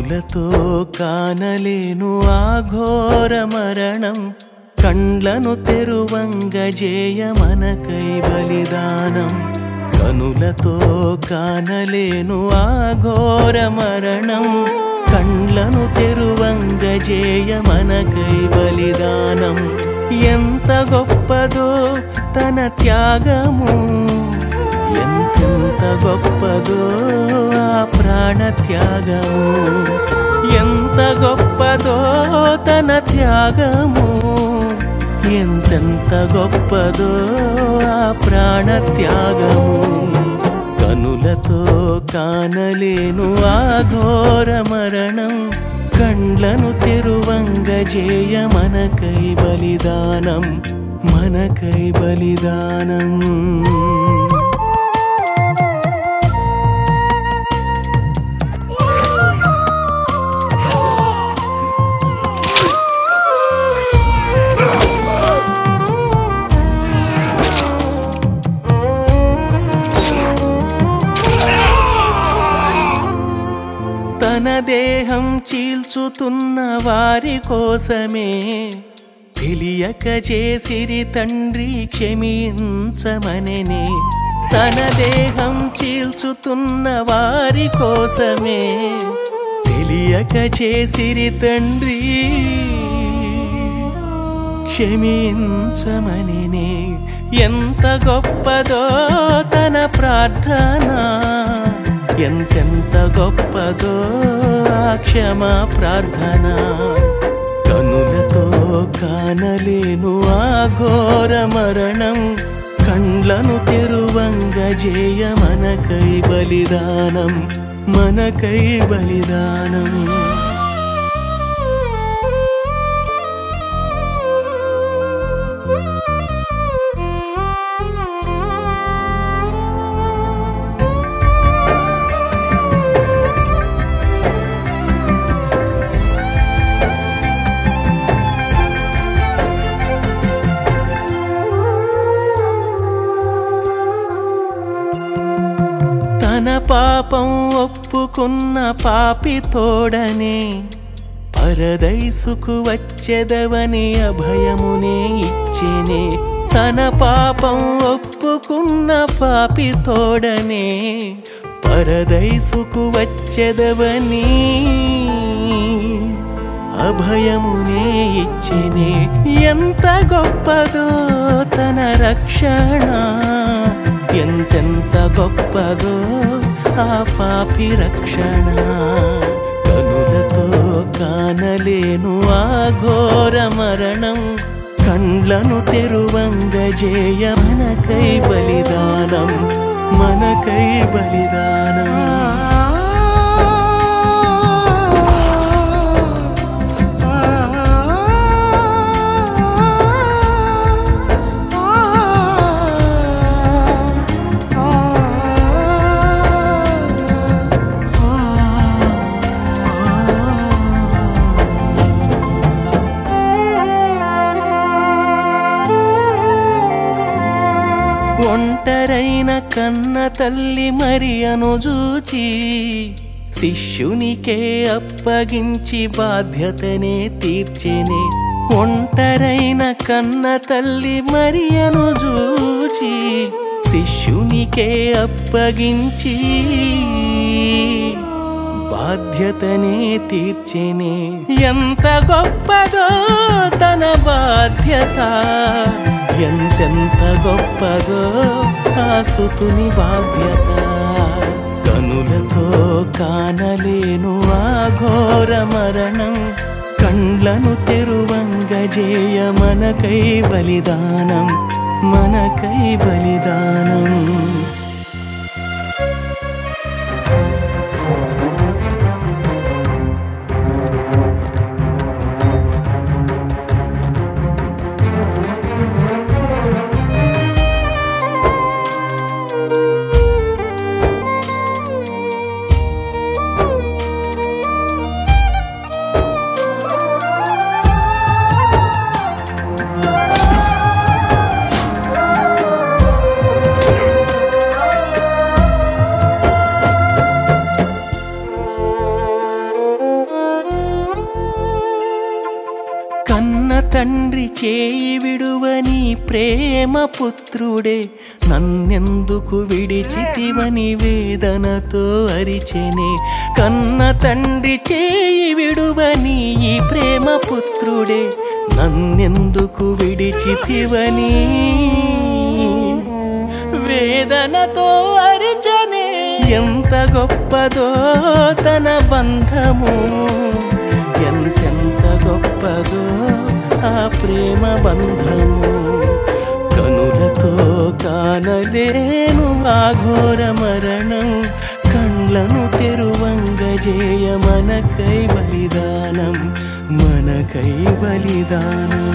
కనులతో కానలేను ఆ ఘోర మరణం కండ్లను తెరువంగజేయ మనకై బలిదానం కనులతో కానలేను ఆ ఘోర మరణం కండ్లను తెరువంగజేయ మనకై బలిదానం ఎంత గొప్పదో తన త్యాగము ఎంతెంత గొప్పదో ఆ ప్రాణ త్యాగము ఎంత గొప్పదో తన త్యాగము ఎంతెంత గొప్పదో ఆ ప్రాణ త్యాగము కనులతో కానలేను ఆ ఘోర మరణం కండ్లను తెరువంగజేయ మనకై బలిదానం మనకై బలిదానం తన దేహం చీల్చుతున్న వారి కోసమే తెలియక చేసిరి తండ్రి క్షమించమననే తన దేహం చీల్చుతున్న వారి కోసమే తెలియక చేసిరి తండ్రి క్షమించమనినే ఎంత గొప్పదో తన ప్రార్థన ఎంతెంత గొప్పదో ఆ క్షమా ప్రార్థన కనులతో కానలేను ఆ ఘోర మరణం కండ్లను తెరువంగజేయ మనకై బలిదానం మనకై బలిదానం తన పాపం ఒప్పుకున్న పాపి తోడనే పరదైసుకు వచ్చెదవని అభయమునే ఇచ్చేనే తన పాపం ఒప్పుకున్న పాపి తోడనే పరదైసుకు వచ్చెదవని అభయమునే ఇచ్చినే ఎంత గొప్పదో తన రక్షణ ఎంతెంత గొప్పదో ఆ పాపి రక్షణ కనులతో కానలేను ఆ ఘోర మరణం కండ్లను తెరువంగజేయ మనకై బలిదానం మనకై బలిదానం ఒంటరైన కన్న తల్లి మరియను చూచి శిష్యునికే అప్పగించి బాధ్యతనే తీర్చేనే ఒంటరైన కన్న తల్లి మరియను చూచి శిష్యునికే అప్పగించి బాధ్యతనే తీర్చేనే ఎంత గొప్పదో తన బాధ్యత ఎంతెంత గొప్పదో ఆ సుతుని బాధ్యత కనులతో కానలేను ఆ ఘోర మరణం కండ్లను తెరువంగజేయ మనకై బలిదానం మనకై బలిదానం తండ్రి చేయి విడువని ప్రేమ పుత్రుడే నన్నెందుకు విడిచితివని వేదనతో అరిచెనే కన్న తండ్రి చేయి విడువని ఈ ప్రేమ పుత్రుడే నన్నెందుకు విడిచితివని వేదనతో అరిచనే ఎంత గొప్పదో తన బంధము ఎంతెంత గొప్పదో ఆ ప్రేమ బంధము కనులతో కానలేను ఆ ఘోర మరణం కండ్లను తెరువంగజేయ మనకై బలిదానం మనకై బలిదానం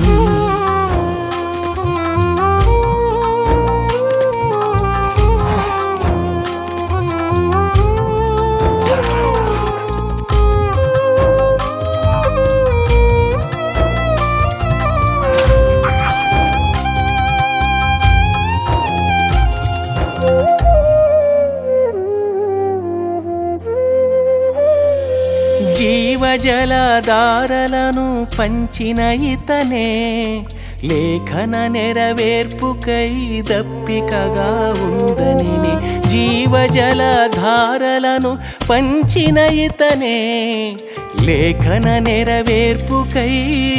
జీవజలధారలను పంచిన ఇతనే లేఖన నెరవేర్పుకై దప్పికగా ఉందని జీవజలధారలను పంచిన ఇతనే లేఖన నెరవేర్పుకై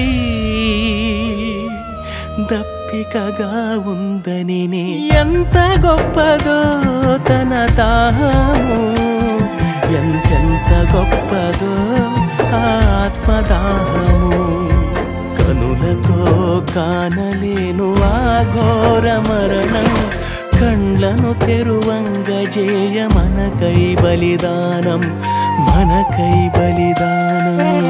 దప్పికగా ఉందని ఎంత గొప్పదో తన దాహము ఎంతెంత గొప్పదో ఆత్మదాహము కనులతో కానలేను ఆ ఘోర మరణం కండ్లను తెరువంగజేయ మనకై బలిదానం మనకై బలిదానం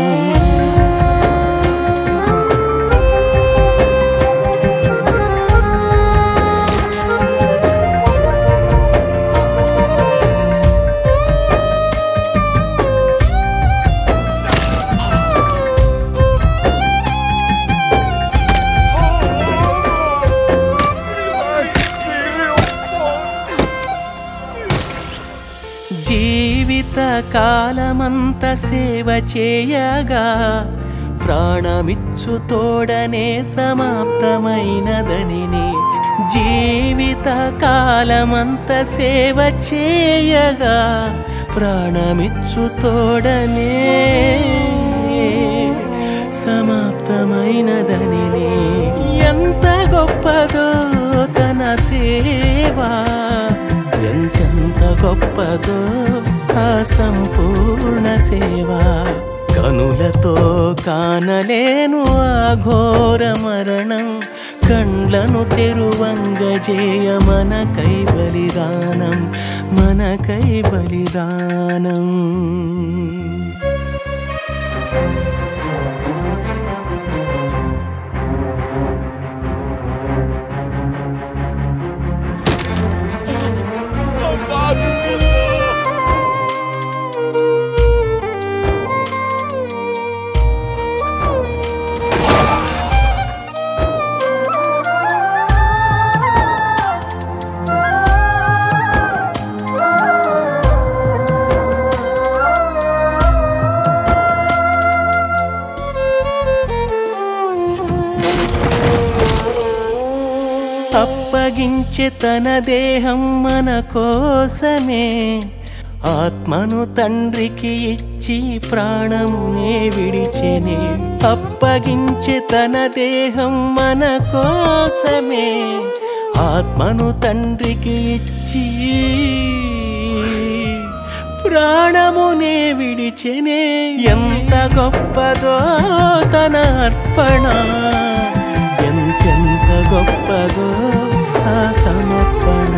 జీవిత కాలమంత సేవ చేయగా ప్రాణమిచ్చు తోడనే సమాప్తమైనదని జీవిత కాలమంత సేవ చేయగా ప్రాణమిచ్చు తోడనే సమాప్తమైనదని ఎంత గొప్పదో తన సేవ ఎంతెంత గొప్పదో ఆ సంపూర్ణ సేవ కనులతో కానలేను ఆ ఘోర మరణం కండ్లను తెరువంగజేయ మనకై బలిదానం మనకై బలిదానం అప్పగించే తన దేహం మన కోసమే ఆత్మను తండ్రికి ఇచ్చి ప్రాణమునే విడిచెనే అప్పగించే తన దేహం మన కోసమే ఆత్మను తండ్రికి ఇచ్చి ప్రాణమునే విడిచెనే ఎంత గొప్పదో తన అర్పణ ఎంతెంత గొప్పదో ఆ సమర్పణ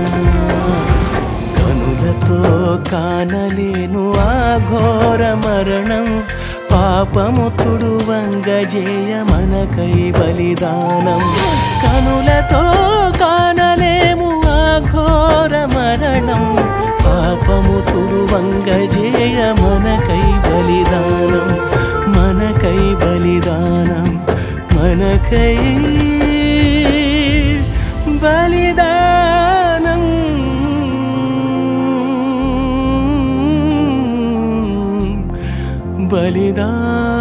కనులతో కానలేను ఆ ఘోర మరణం పాపము తుడువంగజేయ మనకై బలిదానం కనులతో కానలేము ఆ ఘోర మరణం పాపము తుడువంగజేయ మనకై బలిదానం మనకై బలిదానం మనకై బలిదానం బలిదానం